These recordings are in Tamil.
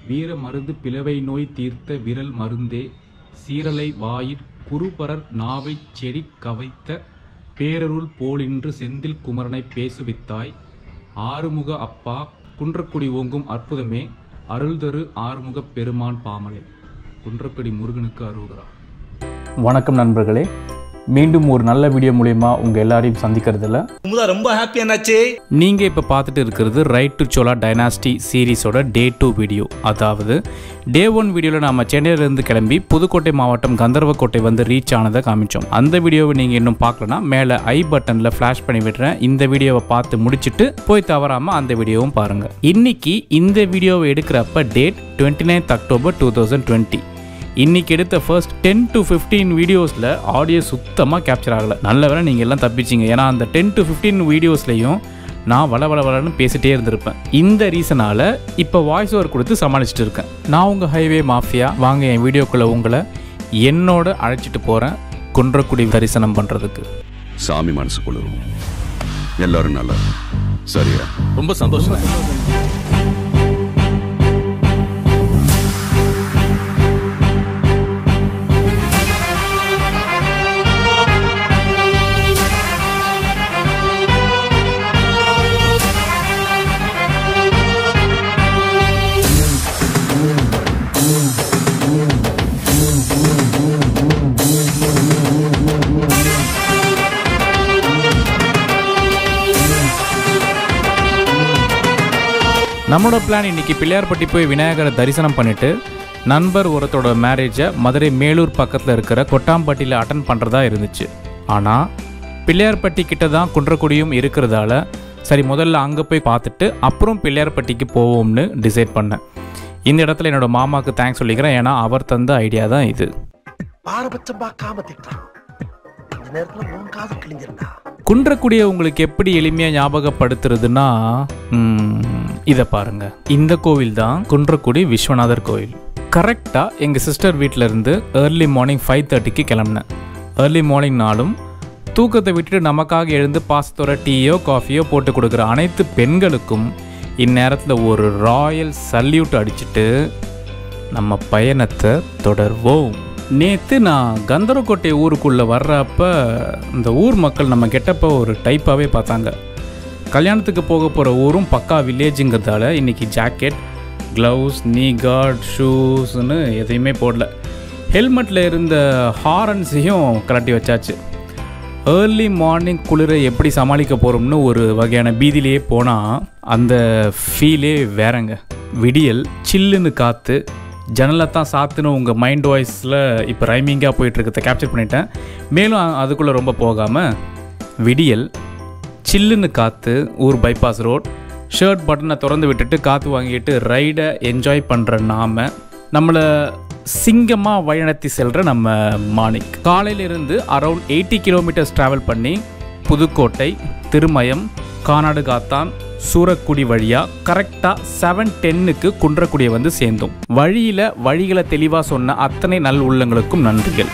வீர மருந்து பிளவை நோய் தீர்த்த விரல் மருந்தே சீரலை வாயிற் குருபரர் நாவைச் செடி கவைத்த பேரருள் போலின்று செந்தில் குமரனை பேசுவித்தாய் ஆறுமுக அப்பா குன்றக்குடி ஓங்கும் அற்புதமே அருள்தரு ஆறுமுகப் பெருமான் பாமலை குன்றக்குடி முருகனுக்கு அருள்கிறார் வணக்கம் நண்பர்களே மீண்டும் ஒரு நல்ல வீடியோ மூலயமா உங்கள் எல்லாரையும் சந்திக்கிறதுல குமுதா ரொம்ப ஹாப்பி என்னாச்சு நீங்கள் இப்போ பார்த்துட்டு இருக்கிறது ரைட் டு சோலா டைனாஸ்டி சீரிஸோட டே டூ வீடியோ அதாவது டே ஒன் வீடியோவில் நம்ம சென்னையிலேருந்து கிளம்பி புதுக்கோட்டை மாவட்டம் கந்தர்வக்கோட்டை வந்து ரீச் ஆனதை காமிச்சோம் அந்த வீடியோவை நீங்கள் இன்னும் பார்க்கலனா மேலே ஐ பட்டனில் ஃப்ளாஷ் பண்ணி விடுறேன் இந்த வீடியோவை பார்த்து முடிச்சுட்டு போய் தவறாமல் அந்த வீடியோவும் பாருங்கள் இன்னைக்கு இந்த வீடியோவை எடுக்கிறப்ப date twenty ninth October two thousand twenty இன்னைக்கு எடுத்த ஃபர்ஸ்ட் டென் டு ஃபிஃப்டீன் வீடியோஸில் ஆடியோ சுத்தமாக கேப்சர் ஆகலை நல்ல வேளை நீங்கள் எல்லாம் தப்பிச்சிங்க ஏன்னா அந்த டென் டு ஃபிஃப்டீன் வீடியோஸ்லையும் நான் வள வள வளன்னு பேசிட்டே இருந்திருப்பேன் இந்த ரீசனால் இப்போ வாய்ஸ் ஓவர் கொடுத்து சமாளிச்சுட்டு இருக்கேன் நான் உங்கள் ஹைவே மாஃபியா வாங்க என் வீடியோக்குள்ளே உங்களை என்னோட அழைச்சிட்டு போகிறேன் குன்றக்குடி தரிசனம் பண்ணுறதுக்கு சாமி மனசு குளிரும் எல்லாரும் நல்லா சரியா ரொம்ப சந்தோஷம் நம்மளோட பிளான் இன்னைக்கு பிள்ளையார்பட்டி போய் விநாயகரை தரிசனம் பண்ணிட்டு நண்பர் ஒருத்தரோட மேரேஜை மதுரை மேலூர் பக்கத்தில் இருக்கிற கொட்டாம்பட்டியில் அட்டன் பண்ணுறதா இருந்துச்சு ஆனால் பிள்ளையார்பட்டி கிட்ட தான் குன்றக்குடியும் இருக்கிறதால சரி முதல்ல அங்கே போய் பார்த்துட்டு அப்புறம் பிள்ளையார்பட்டிக்கு போவோம்னு டிசைட் பண்ணேன் இந்த இடத்துல என்னோட மாமாவுக்கு தேங்க்ஸ் சொல்லிக்கிறேன் ஏன்னா அவர் தந்த ஐடியா தான் இது பாரபட்சம் பார்க்காம திட்டான் இந்த நேரத்துல உன் காது கிழிஞ்சிருந்தா குன்றக்குடியை உங்களுக்கு எப்படி எளிமையாக ஞாபகப்படுத்துறதுன்னா ம், இதை பாருங்க இந்த கோவில் தான் குன்றக்குடி விஸ்வநாதர் கோவில் கரெக்டாக எங்கள் சிஸ்டர் வீட்டில் இருந்து ஏர்லி மார்னிங் ஃபைவ் தேர்ட்டிக்கு கிளம்புனேன் ஏர்லி மார்னிங் நாளும் தூக்கத்தை விட்டுட்டு நமக்காக எழுந்து பாசத்தோட டீயோ காஃபியோ போட்டு கொடுக்குற அனைத்து பெண்களுக்கும் இந்நேரத்தில் ஒரு ராயல் சல்யூட் அடிச்சிட்டு நம்ம பயணத்தை தொடர்வோம் நேற்று நான் கந்தரக்கோட்டை ஊருக்குள்ளே வர்றப்ப இந்த ஊர் மக்கள் நம்ம கெட்டப்ப ஒரு டைப்பாகவே பார்த்தாங்க கல்யாணத்துக்கு போக போகிற ஊரும் பக்கா வில்லேஜுங்கிறதால இன்றைக்கி ஜாக்கெட் க்ளவுஸ் நீ கார்ட் ஷூஸ்னு எதையுமே போடல ஹெல்மெட்டில் இருந்த ஹாரன்ஸையும் கலட்டி வச்சாச்சு ஏர்லி மார்னிங் குளிரை எப்படி சமாளிக்க போகிறோம்னு ஒரு வகையான பீதியிலேயே போனால் அந்த ஃபீலே வேறங்க விடியல் சில்லுன்னு காற்று ஜன்னலை தான் சாத்துன்னு உங்கள் மைண்ட் வாய்ஸில் இப்போ ரைமிங்காக போயிட்டுருக்கத கேப்சர் பண்ணிட்டேன் மேலும் அ- அதுக்குள்ளே ரொம்ப போகாமல் விடியல் சில்லுன்னு காற்று ஊர் பைபாஸ் ரோட் ஷர்ட் பட்டனை திறந்து விட்டுட்டு காற்று வாங்கிட்டு ரைடை என்ஜாய் பண்ணுற நாம நம்மளை சிங்கமாக வழிநடத்தி செல்கிற நம்ம மாணிக் காலையிலிருந்து அரௌண்ட் எயிட்டி கிலோமீட்டர்ஸ் ட்ராவல் பண்ணி புதுக்கோட்டை திருமயம் கானாடு காத்தான் சூரக்குடி வழியா கரெக்டாக செவன் டென்னுக்கு குன்றக்குடியை வந்து சேர்ந்தோம் வழியில் வழிகளை தெளிவாக சொன்ன அத்தனை நல் உள்ளங்களுக்கும் நன்றிகள்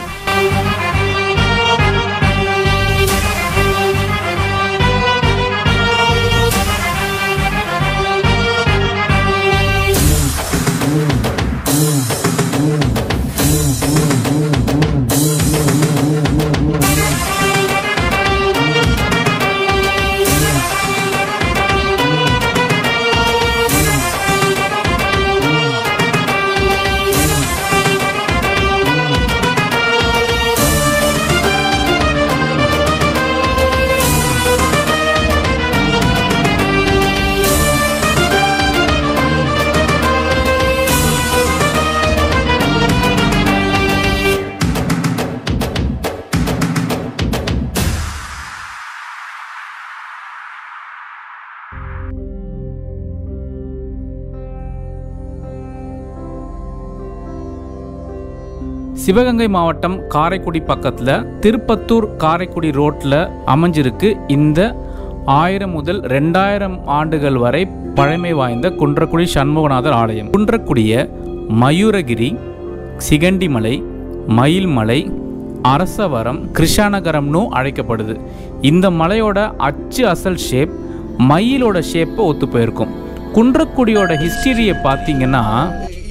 சிவகங்கை மாவட்டம் காரைக்குடி பக்கத்தில் திருப்பத்தூர் காரைக்குடி ரோட்டில் அமைஞ்சிருக்கு இந்த ஆயிரம் முதல் ரெண்டாயிரம் ஆண்டுகள் வரை பழமை வாய்ந்த குன்றக்குடி சண்முகநாதர் ஆலயம் குன்றக்குடிய மயூரகிரி சிகண்டிமலை மயில்மலை அரசவரம் கிருஷ்ணாநகரம்னு அழைக்கப்படுது இந்த மலையோட அச்சு அசல் ஷேப் மயிலோட ஷேப்பை ஒத்து போயிருக்கும் குன்றக்குடியோட ஹிஸ்டரியை பார்த்தீங்கன்னா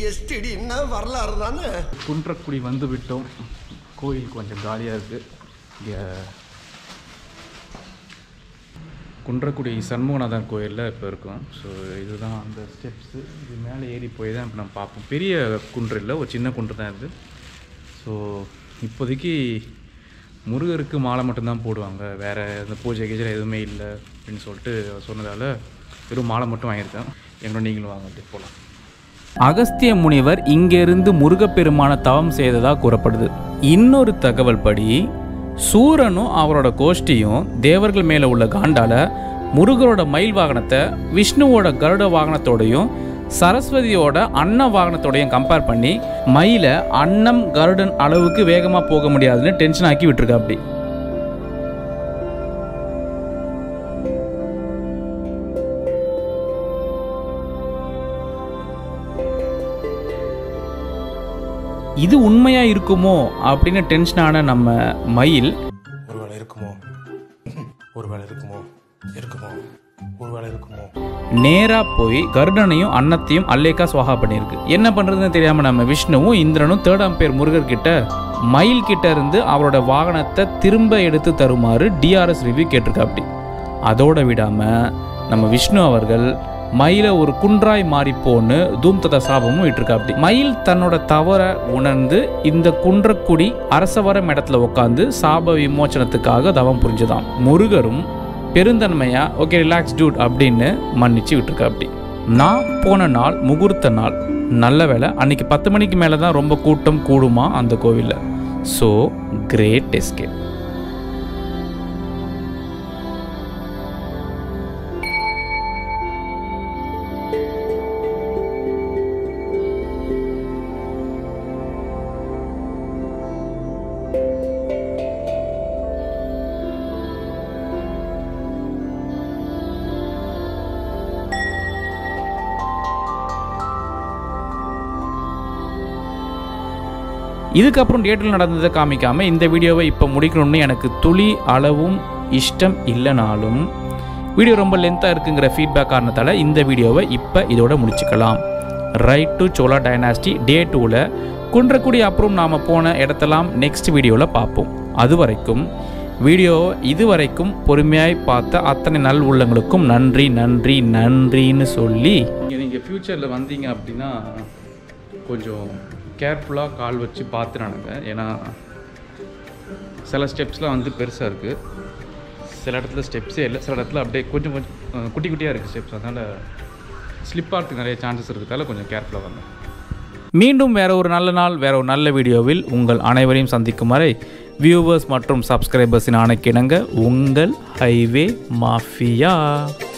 வரலாறு தானே குன்றக்குடி வந்து விட்டோம் கோயில் கொஞ்சம் காலியாக இருக்குது இங்கே குன்றக்குடி சண்முகநாதன் கோயிலில் இப்போ இருக்கோம் ஸோ இதுதான் அந்த ஸ்டெப்ஸு இது மேலே ஏறி போய் தான் இப்போ நம்ம பார்ப்போம் பெரிய குன்று இல்லை ஒரு சின்ன குன்று தான் இது ஸோ இப்போதைக்கு முருகருக்கு மாலை மட்டும்தான் போடுவாங்க வேறு இந்த பூஜை கீஜை எதுவுமே இல்லை அப்படின்னு சொல்லிட்டு சொன்னதால் வெறும் மாலை மட்டும் வாங்கியிருக்கேன் எங்களோட நீங்களும் வாங்க அப்படி போகலாம் அகஸ்திய முனிவர் இங்கிருந்து முருகப்பெருமான தவம் செய்ததா கூறப்படுது இன்னொரு தகவல் படி சூரனும் அவரோட கோஷ்டியும் தேவர்கள் மேலே உள்ள காண்டால முருகரோட மயில் வாகனத்தை விஷ்ணுவோட கருட வாகனத்தோடையும் சரஸ்வதியோட அன்ன வாகனத்தோடையும் கம்பேர் பண்ணி மயில அன்னம் கருடன் அளவுக்கு வேகமாக போக முடியாதுன்னு டென்ஷன் ஆக்கி விட்டுருக்கா அப்படி இது உண்மையா இருக்குமோ அப்படின்னு டென்ஷனான நம்ம மயில் ஒருவேளை இருக்குமோ ஒருவேளை இருக்குமோ இருக்குமோ ஒருவேளை இருக்குமோ நேரா போய் கருடனையும் அன்னத்தையும் அல்லேக்கா சுவாகா பண்ணியிருக்கு என்ன பண்றதுன்னு தெரியாம நம்ம விஷ்ணுவும் இந்திரனும் தேர்ட் பேர் முருகர் கிட்ட மயில் கிட்ட இருந்து அவரோட வாகனத்தை திரும்ப எடுத்து தருமாறு டிஆர்எஸ் ரிவ்யூ கேட்டிருக்காப்படி அதோட விடாம நம்ம விஷ்ணு அவர்கள் மயில ஒரு குன்றாய் மாறிப்போன்னு தூம் ததா சாபமும் விட்டுருக்காப்படி மயில் தன்னோட தவற உணர்ந்து இந்த குன்றக்குடி அரசவரம் இடத்துல உட்காந்து சாப விமோச்சனத்துக்காக தவம் புரிஞ்சுதான் முருகரும் பெருந்தன்மையா ஓகே ரிலாக்ஸ் டூட் அப்படின்னு மன்னிச்சு விட்டுருக்கா அப்படி நான் போன நாள் முகூர்த்த நாள் நல்ல வேளை அன்னைக்கு பத்து மணிக்கு மேலே தான் ரொம்ப கூட்டம் கூடுமா அந்த கோவிலில் ஸோ கிரேட் எஸ்கேப் இதுக்கப்புறம் டேட்டில் நடந்ததை காமிக்காம இந்த வீடியோவை இப்போ முடிக்கணும்னு எனக்கு துளி அளவும் இஷ்டம் இல்லைனாலும் வீடியோ ரொம்ப லென்த்தாக இருக்குங்கிற ஃபீட்பேக் காரணத்தால் இந்த வீடியோவை இப்போ இதோட முடிச்சுக்கலாம் right to Chola dynasty day டூவில் குன்றக்குடி அப்புறம் நாம் போன இடத்தெல்லாம் நெக்ஸ்ட் வீடியோவில் பார்ப்போம் அது வரைக்கும் வீடியோ இதுவரைக்கும் பொறுமையாய் பார்த்த அத்தனை நல் உள்ளங்களுக்கும் நன்றி நன்றி நன்றின்னு சொல்லி நீங்கள் ஃப்யூச்சரில் வந்தீங்க அப்படின்னா கொஞ்சம் கேர்ஃபுல்லாக கால் வச்சு பார்த்து நடங்க ஏன்னா சில ஸ்டெப்ஸ்லாம் வந்து பெருசாக இருக்குது சில இடத்துல ஸ்டெப்ஸே இல்லை சில இடத்துல அப்படியே கொஞ்சம் கொஞ்சம் அஹ், குட்டி குட்டியாக இருக்குது ஸ்டெப்ஸ் அதனால் ஸ்லிப் ஆகிறதுக்கு நிறைய சான்சஸ் இருக்கிறதால கொஞ்சம் கேர்ஃபுல்லாக வாங்க மீண்டும் வேற ஒரு நல்ல நாள் வேற ஒரு நல்ல வீடியோவில் உங்கள் அனைவரையும் சந்திக்கும் வரை வியூவர்ஸ் மற்றும் சப்ஸ்கிரைபர்ஸின் ஆணைக்கிணங்க உங்கள் ஹைவே மாஃபியா